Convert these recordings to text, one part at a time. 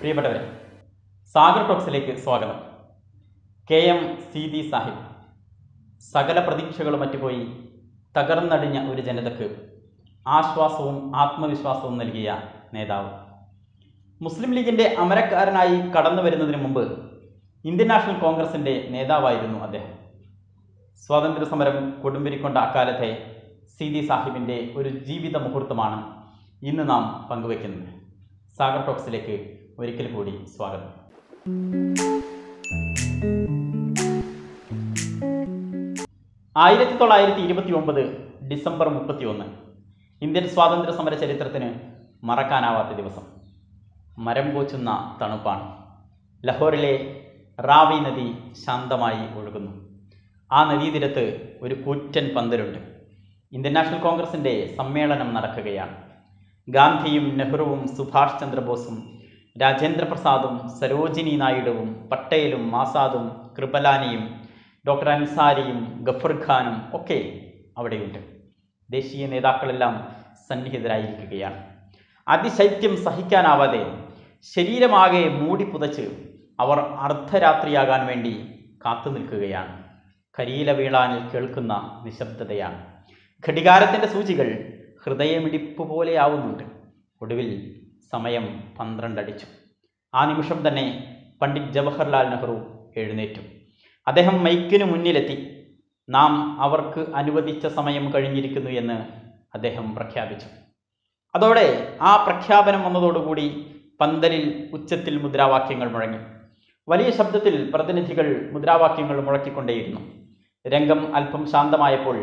പ്രിയപ്പെട്ടവരെ സാഗർ ടോക്സിലേക്ക് സ്വാഗതം K M Seethi Sahib സകല പ്രതീക്ഷകളും മറ്റുപോയി തകർന്നടിഞ്ഞ ഒരു ജനതക്ക് ആശ്വാസവും ആത്മവിശ്വാസവും നൽകിയ നേതാവ് മുസ്ലിം ലീഗിൻ്റെ അമരക്കാരനായി കടന്നു വരുന്നതിന് മുമ്പ് ഇന്ത്യൻ നാഷണൽ കോൺഗ്രസിൻ്റെ നേതാവായിരുന്നു അദ്ദേഹം സ്വാതന്ത്ര്യ സമരം കൊടുമ്പിരിക്കൊണ്ട അക്കാലത്തെ സീതി സാഹിബിൻ്റെ ഒരു ജീവിത മുഹൂർത്തമാണ് ഇന്ന് നാം പങ്കുവയ്ക്കുന്നത് സാഗർ ടോക്സിലേക്ക് ഒരിക്കൽ കൂടി സ്വാഗതം ആയിരത്തി തൊള്ളായിരത്തി ഇരുപത്തി ഒമ്പത് ഡിസംബർ മുപ്പത്തി ഒന്ന് ഇന്ത്യൻ സ്വാതന്ത്ര്യ സമര ചരിത്രത്തിന് മറക്കാനാവാത്ത ദിവസം മരം കോച്ചുന്ന തണുപ്പാണ് ലഹോറിലെ റാവി നദി ശാന്തമായി ഒഴുകുന്നു ആ നദീതീരത്ത് ഒരു കൂറ്റൻ പന്തലുണ്ട് ഇന്ത്യൻ നാഷണൽ കോൺഗ്രസിൻ്റെ സമ്മേളനം നടക്കുകയാണ് ഗാന്ധിയും നെഹ്റുവും സുഭാഷ് ചന്ദ്രബോസും രാജേന്ദ്ര പ്രസാദും സരോജിനി നായിഡുവും പട്ടേലും ആസാദും കൃപലാനിയും ഡോക്ടർ അൻസാരിയും ഗഫർ ഖാനും ഒക്കെ അവിടെയുണ്ട് ദേശീയ നേതാക്കളെല്ലാം സന്നിഹിതരായിരിക്കുകയാണ് അതിശൈത്യം സഹിക്കാനാവാതെ ശരീരമാകെ മൂടി പുതച്ച് അവർ അർദ്ധരാത്രിയാകാൻ വേണ്ടി കാത്തു നിൽക്കുകയാണ് കരിയില വീളാനിൽ കേൾക്കുന്ന നിശബ്ദതയാണ് ഘടികാരത്തിൻ്റെ സൂചികൾ ഹൃദയമിടിപ്പ് പോലെയാവുന്നുണ്ട് ഒടുവിൽ സമയം പന്ത്രണ്ടടിച്ചു ആ നിമിഷം തന്നെ പണ്ഡിറ്റ് ജവഹർലാൽ നെഹ്റു എഴുന്നേറ്റു അദ്ദേഹം മൈക്കിനു മുന്നിലെത്തി നാം അവർക്ക് അനുവദിച്ച സമയം കഴിഞ്ഞിരിക്കുന്നു എന്ന് അദ്ദേഹം പ്രഖ്യാപിച്ചു അതോടെ ആ പ്രഖ്യാപനം വന്നതോടുകൂടി പന്തലിൽ ഉച്ചത്തിൽ മുദ്രാവാക്യങ്ങൾ മുഴങ്ങി വലിയ ശബ്ദത്തിൽ പ്രതിനിധികൾ മുദ്രാവാക്യങ്ങൾ മുഴക്കിക്കൊണ്ടേയിരുന്നു രംഗം അല്പം ശാന്തമായപ്പോൾ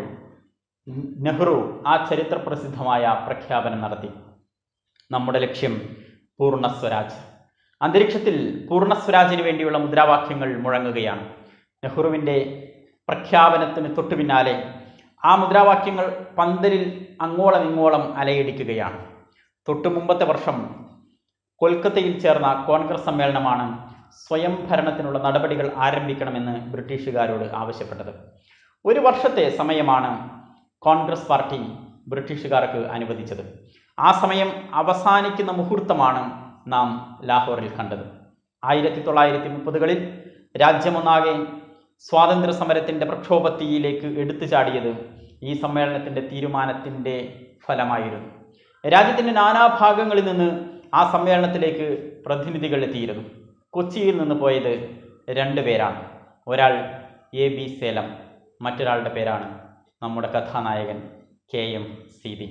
നെഹ്റു ആ ചരിത്രപ്രസിദ്ധമായ പ്രഖ്യാപനം നടത്തി നമ്മുടെ ലക്ഷ്യം പൂർണ്ണ സ്വരാജ് അന്തരീക്ഷത്തിൽ പൂർണ്ണ സ്വരാജിന് വേണ്ടിയുള്ള മുദ്രാവാക്യങ്ങൾ മുഴങ്ങുകയാണ് നെഹ്റുവിൻ്റെ പ്രഖ്യാപനത്തിന് തൊട്ടു പിന്നാലെ ആ മുദ്രാവാക്യങ്ങൾ പന്തലിൽ അങ്ങോളം ഇങ്ങോളം അലയടിക്കുകയാണ് തൊട്ടു മുമ്പത്തെ വർഷം കൊൽക്കത്തയിൽ ചേർന്ന കോൺഗ്രസ് സമ്മേളനമാണ് സ്വയം ഭരണത്തിനുള്ള നടപടികൾ ആരംഭിക്കണമെന്ന് ബ്രിട്ടീഷുകാരോട് ആവശ്യപ്പെട്ടത് ഒരു വർഷത്തെ സമയമാണ് കോൺഗ്രസ് പാർട്ടി ബ്രിട്ടീഷുകാർക്ക് അനുവദിച്ചത് ആ സമയം അവസാനിക്കുന്ന മുഹൂർത്തമാണ് നാം ലാഹോറിൽ കണ്ടത് ആയിരത്തി തൊള്ളായിരത്തി മുപ്പതുകളിൽ രാജ്യമൊന്നാകെ സ്വാതന്ത്ര്യ സമരത്തിൻ്റെ പ്രക്ഷോഭത്തിയിലേക്ക് എടുത്തു ചാടിയത് ഈ സമ്മേളനത്തിൻ്റെ തീരുമാനത്തിൻ്റെ ഫലമായിരുന്നു രാജ്യത്തിൻ്റെ നാനാഭാഗങ്ങളിൽ നിന്ന് ആ സമ്മേളനത്തിലേക്ക് പ്രതിനിധികൾ എത്തിയിരുന്നു കൊച്ചിയിൽ നിന്ന് പോയത് രണ്ട് പേരാണ് ഒരാൾ എ ബി സേലം മറ്റൊരാളുടെ പേരാണ് നമ്മുടെ കഥാനായകൻ കെ എം സീതി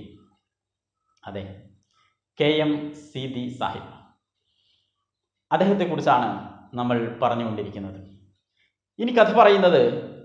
അതെ കെ എം സീതി സാഹിബ് അദ്ദേഹത്തെക്കുറിച്ചാണ് നമ്മൾ പറഞ്ഞുകൊണ്ടിരിക്കുന്നത് ഇനി കഥ പറയുന്നത്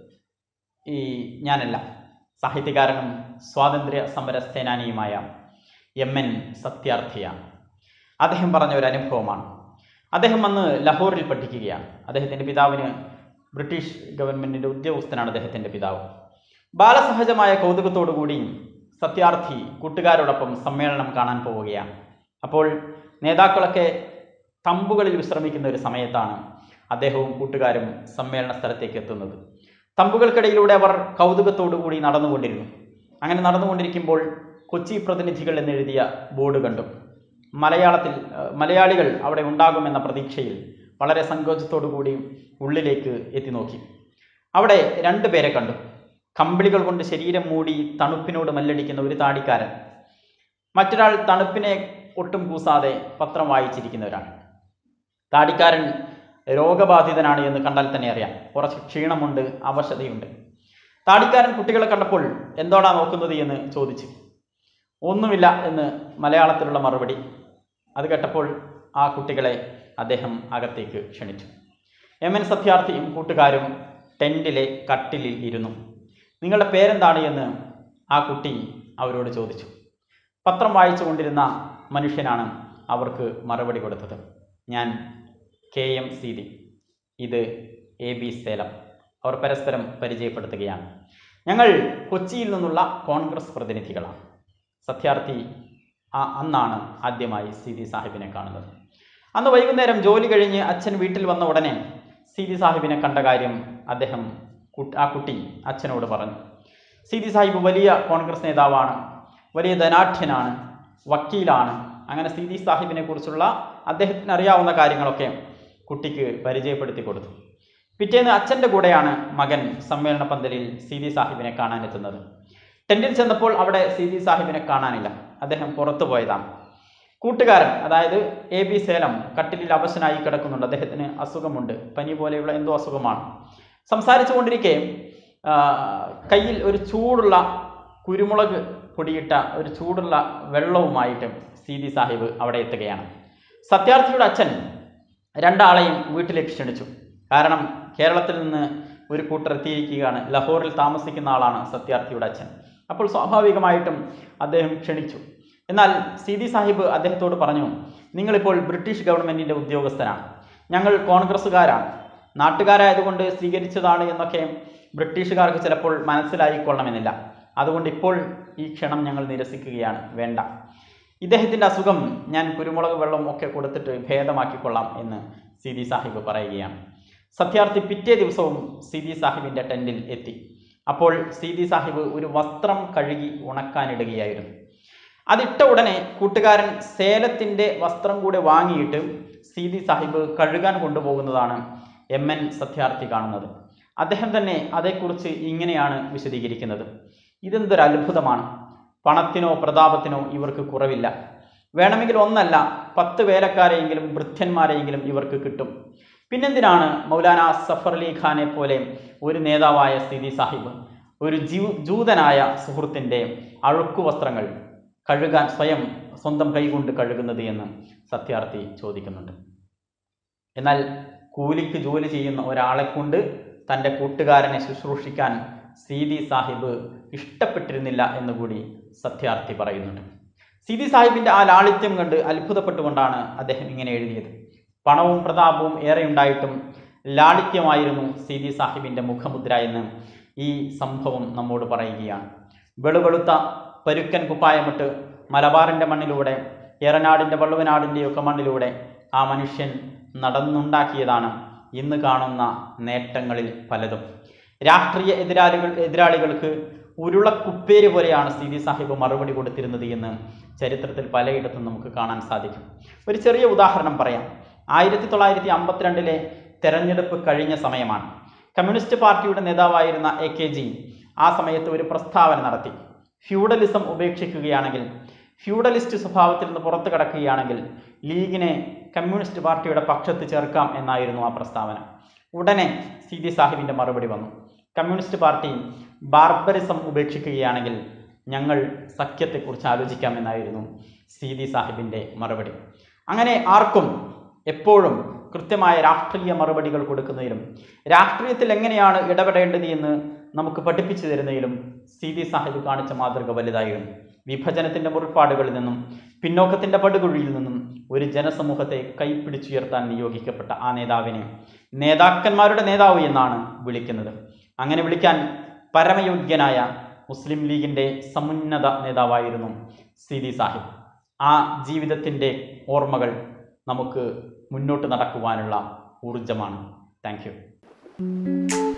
ഈ ഞാനല്ല സാഹിത്യകാരനും സ്വാതന്ത്ര്യ സമര സേനാനിയുമായ എം എൻ സത്യാർത്ഥിയാണ് അദ്ദേഹം പറഞ്ഞ ഒരു അനുഭവമാണ് അദ്ദേഹം വന്ന് ലഹോറിൽ പഠിക്കുകയാണ് അദ്ദേഹത്തിൻ്റെ പിതാവിന് ബ്രിട്ടീഷ് ഗവൺമെൻറ്റിൻ്റെ ഉദ്യോഗസ്ഥനാണ് അദ്ദേഹത്തിൻ്റെ പിതാവ് ബാലസഹജമായ കൗതുകത്തോടുകൂടി സത്യാർത്ഥി കൂട്ടുകാരോടൊപ്പം സമ്മേളനം കാണാൻ പോവുകയാണ് അപ്പോൾ നേതാക്കളൊക്കെ തമ്പുകളിൽ വിശ്രമിക്കുന്ന ഒരു സമയത്താണ് അദ്ദേഹവും കൂട്ടുകാരും സമ്മേളന സ്ഥലത്തേക്ക് എത്തുന്നത് തമ്പുകൾക്കിടയിലൂടെ അവർ കൗതുകത്തോടുകൂടി നടന്നുകൊണ്ടിരുന്നു അങ്ങനെ നടന്നുകൊണ്ടിരിക്കുമ്പോൾ കൊച്ചി പ്രതിനിധികൾ എന്നെഴുതിയ ബോർഡ് കണ്ടു മലയാളത്തിൽ മലയാളികൾ അവിടെ ഉണ്ടാകുമെന്ന പ്രതീക്ഷയിൽ വളരെ സങ്കോചത്തോടു കൂടി ഉള്ളിലേക്ക് എത്തി നോക്കി അവിടെ രണ്ട് പേരെ കണ്ടു കമ്പിളികൾ കൊണ്ട് ശരീരം മൂടി തണുപ്പിനോട് മല്ലടിക്കുന്ന ഒരു താടിക്കാരൻ മറ്റൊരാൾ തണുപ്പിനെ ഒട്ടും കൂസാതെ പത്രം വായിച്ചിരിക്കുന്ന ഒരാൾ താടിക്കാരൻ രോഗബാധിതനാണ് എന്ന് കണ്ടാൽ തന്നെ അറിയാം കുറച്ച് ക്ഷീണമുണ്ട് അവശതയുണ്ട് താടിക്കാരൻ കുട്ടികളെ കണ്ടപ്പോൾ എന്തോടാ നോക്കുന്നത് എന്ന് ചോദിച്ചു ഒന്നുമില്ല എന്ന് മലയാളത്തിലുള്ള മറുപടി അത് കേട്ടപ്പോൾ ആ കുട്ടികളെ അദ്ദേഹം അകത്തേക്ക് ക്ഷണിച്ചു എം എൻ സത്യാർത്ഥിയും കൂട്ടുകാരും ടെൻറ്റിലെ കട്ടിലിൽ ഇരുന്നു നിങ്ങളുടെ പേരെന്താണ് എന്ന് ആ കുട്ടി അവരോട് ചോദിച്ചു പത്രം വായിച്ചു കൊണ്ടിരുന്ന മനുഷ്യനാണ് അവർക്ക് മറുപടി കൊടുത്തത് ഞാൻ കെ എം സീതി ഇത് എ ബി സേലം അവർ പരസ്പരം പരിചയപ്പെടുത്തുകയാണ് ഞങ്ങൾ കൊച്ചിയിൽ നിന്നുള്ള കോൺഗ്രസ് പ്രതിനിധികളാണ് സത്യാർത്ഥി ആ അന്നാണ് ആദ്യമായി സീതി സാഹിബിനെ കാണുന്നത് അന്ന് വൈകുന്നേരം ജോലി കഴിഞ്ഞ് അച്ഛൻ വീട്ടിൽ വന്ന ഉടനെ സീതി സാഹിബിനെ കണ്ട കാര്യം അദ്ദേഹം ആ കുട്ടി അച്ഛനോട് പറഞ്ഞു സീതി സാഹിബ് വലിയ കോൺഗ്രസ് നേതാവാണ് വലിയ ധനാഠ്യനാണ് വക്കീലാണ് അങ്ങനെ സീതി സാഹിബിനെ കുറിച്ചുള്ള അദ്ദേഹത്തിന് അറിയാവുന്ന കാര്യങ്ങളൊക്കെ കുട്ടിക്ക് പരിചയപ്പെടുത്തി കൊടുത്തു പിറ്റേന്ന് അച്ഛൻ്റെ കൂടെയാണ് മകൻ സമ്മേളന പന്തലിൽ സീതി സാഹിബിനെ കാണാനെത്തുന്നത് ടെൻറ്റിൽ ചെന്നപ്പോൾ അവിടെ സീതി സാഹിബിനെ കാണാനില്ല അദ്ദേഹം പുറത്തു പോയതാണ് കൂട്ടുകാരൻ അതായത് എ ബി സേലം കട്ടിലിൽ അവശനായി കിടക്കുന്നുണ്ട് അദ്ദേഹത്തിന് അസുഖമുണ്ട് പനി പോലെയുള്ള എന്തോ അസുഖമാണ് സംസാരിച്ചു കൊണ്ടിരിക്കെ ആ, കയ്യിൽ ഒരു ചൂടുള്ള കുരുമുളക് പൊടിയിട്ട ഒരു ചൂടുള്ള വെള്ളവുമായിട്ട് സീതി സാഹിബ് അവിടെ എത്തുകയാണ് സത്യാർത്ഥിയുടെ അച്ഛൻ രണ്ടാളെയും വീട്ടിലേക്ക് ക്ഷണിച്ചു കാരണം കേരളത്തിൽ നിന്ന് ഒരു കൂട്ടർ എത്തിയിരിക്കുകയാണ് ലഹോറിൽ താമസിക്കുന്ന ആളാണ് സത്യാർത്ഥിയുടെ അച്ഛൻ അപ്പോൾ സ്വാഭാവികമായിട്ടും അദ്ദേഹം ക്ഷണിച്ചു എന്നാൽ സീതി സാഹിബ് അദ്ദേഹത്തോട് പറഞ്ഞു നിങ്ങളിപ്പോൾ ബ്രിട്ടീഷ് ഗവൺമെൻറ്റിൻ്റെ ഉദ്യോഗസ്ഥനാണ് ഞങ്ങൾ കോൺഗ്രസ്സുകാരാണ് നാട്ടുകാരായതുകൊണ്ട് സ്വീകരിച്ചതാണ് എന്നൊക്കെ ബ്രിട്ടീഷുകാർക്ക് ചിലപ്പോൾ മനസ്സിലായിക്കൊള്ളണമെന്നില്ല അതുകൊണ്ട് ഇപ്പോൾ ഈ ക്ഷണം ഞങ്ങൾ നിരസിക്കുകയാണ് വേണ്ട ഇദ്ദേഹത്തിൻ്റെ അസുഖം ഞാൻ കുരുമുളക് വെള്ളം ഒക്കെ കൊടുത്തിട്ട് ഭേദമാക്കിക്കൊള്ളാം എന്ന് സീതി സാഹിബ് പറയുകയാണ് സത്യാർത്ഥി പിറ്റേ ദിവസവും സീതി സാഹിബിൻ്റെ ടെൻറ്റിൽ എത്തി അപ്പോൾ സീതി സാഹിബ് ഒരു വസ്ത്രം കഴുകി ഉണക്കാനിടുകയായിരുന്നു അതിട്ട ഉടനെ കൂട്ടുകാരൻ സേലത്തിൻ്റെ വസ്ത്രം കൂടെ വാങ്ങിയിട്ട് സീതി സാഹിബ് കഴുകാൻ കൊണ്ടുപോകുന്നതാണ് എം എൻ സത്യാർത്ഥി കാണുന്നത് അദ്ദേഹം തന്നെ അതേക്കുറിച്ച് ഇങ്ങനെയാണ് വിശദീകരിക്കുന്നത് ഇതെന്തൊരു അത്ഭുതമാണ് പണത്തിനോ പ്രതാപത്തിനോ ഇവർക്ക് കുറവില്ല വേണമെങ്കിൽ ഒന്നല്ല പത്ത് വേലക്കാരെയെങ്കിലും വൃദ്ധന്മാരെയെങ്കിലും ഇവർക്ക് കിട്ടും പിന്നെന്തിനാണ് മൗലാന സഫർ അലി ഖാനെ പോലെ ഒരു നേതാവായ സ്ഥിതി സാഹിബ് ഒരു ജീവ ജൂതനായ സുഹൃത്തിൻ്റെ അഴുക്കു വസ്ത്രങ്ങൾ കഴുകാൻ സ്വയം സ്വന്തം കൈകൊണ്ട് കഴുകുന്നത് എന്ന് സത്യാർത്ഥി ചോദിക്കുന്നുണ്ട് എന്നാൽ കൂലിക്ക് ജോലി ചെയ്യുന്ന ഒരാളെ കൊണ്ട് തൻ്റെ കൂട്ടുകാരനെ ശുശ്രൂഷിക്കാൻ സീതി സാഹിബ് ഇഷ്ടപ്പെട്ടിരുന്നില്ല എന്നുകൂടി സത്യാർത്ഥി പറയുന്നുണ്ട് സീതി സാഹിബിൻ്റെ ആ ലാളിത്യം കണ്ട് അത്ഭുതപ്പെട്ടുകൊണ്ടാണ് അദ്ദേഹം ഇങ്ങനെ എഴുതിയത് പണവും പ്രതാപവും ഏറെ ഉണ്ടായിട്ടും ലാളിത്യമായിരുന്നു സീതി സാഹിബിൻ്റെ മുഖമുദ്ര എന്ന് ഈ സംഭവം നമ്മോട് പറയുകയാണ് വെളുവെളുത്ത പരുക്കൻ കുപ്പായമിട്ട് മലബാറിൻ്റെ മണ്ണിലൂടെ ഏറനാടിൻ്റെ വള്ളുവനാടിൻ്റെയൊക്കെ മണ്ണിലൂടെ ആ മനുഷ്യൻ നടന്നുണ്ടാക്കിയതാണ് ഇന്ന് കാണുന്ന നേട്ടങ്ങളിൽ പലതും രാഷ്ട്രീയ എതിരാളികൾ എതിരാളികൾക്ക് ഉരുളക്കുപ്പേര് പോലെയാണ് സീതി സാഹിബ് മറുപടി കൊടുത്തിരുന്നത് എന്ന് ചരിത്രത്തിൽ പലയിടത്തും നമുക്ക് കാണാൻ സാധിക്കും ഒരു ചെറിയ ഉദാഹരണം പറയാം ആയിരത്തി തൊള്ളായിരത്തി അമ്പത്തിരണ്ടിലെ തെരഞ്ഞെടുപ്പ് കഴിഞ്ഞ സമയമാണ് കമ്മ്യൂണിസ്റ്റ് പാർട്ടിയുടെ നേതാവായിരുന്ന എ കെ ജി ആ സമയത്ത് ഒരു പ്രസ്താവന നടത്തി ഫ്യൂഡലിസം ഉപേക്ഷിക്കുകയാണെങ്കിൽ ഫ്യൂഡലിസ്റ്റ് സ്വഭാവത്തിൽ നിന്ന് പുറത്തു കടക്കുകയാണെങ്കിൽ ലീഗിനെ കമ്മ്യൂണിസ്റ്റ് പാർട്ടിയുടെ പക്ഷത്ത് ചേർക്കാം എന്നായിരുന്നു ആ പ്രസ്താവന ഉടനെ സീതി സാഹിബിൻ്റെ മറുപടി വന്നു കമ്മ്യൂണിസ്റ്റ് പാർട്ടി ബാർബറിസം ഉപേക്ഷിക്കുകയാണെങ്കിൽ ഞങ്ങൾ സഖ്യത്തെക്കുറിച്ച് ആലോചിക്കാമെന്നായിരുന്നു സീതി സാഹിബിൻ്റെ മറുപടി അങ്ങനെ ആർക്കും എപ്പോഴും കൃത്യമായ രാഷ്ട്രീയ മറുപടികൾ കൊടുക്കുന്നതിലും രാഷ്ട്രീയത്തിൽ എങ്ങനെയാണ് ഇടപെടേണ്ടത് എന്ന് നമുക്ക് പഠിപ്പിച്ചു തരുന്നതിലും സീതി സാഹിബ് കാണിച്ച മാതൃക വലുതായിരുന്നു വിഭജനത്തിൻ്റെ മുറിപ്പാടുകളിൽ നിന്നും പിന്നോക്കത്തിൻ്റെ പടുകുഴിയിൽ നിന്നും ഒരു ജനസമൂഹത്തെ കൈപ്പിടിച്ചുയർത്താൻ നിയോഗിക്കപ്പെട്ട ആ നേതാവിനെ നേതാക്കന്മാരുടെ നേതാവ് എന്നാണ് വിളിക്കുന്നത് അങ്ങനെ വിളിക്കാൻ പരമയോഗ്യനായ മുസ്ലിം ലീഗിൻ്റെ സമുന്നത നേതാവായിരുന്നു സീതി സാഹിബ് ആ ജീവിതത്തിൻ്റെ ഓർമ്മകൾ നമുക്ക് മുന്നോട്ട് നടക്കുവാനുള്ള ഊർജമാണ് താങ്ക്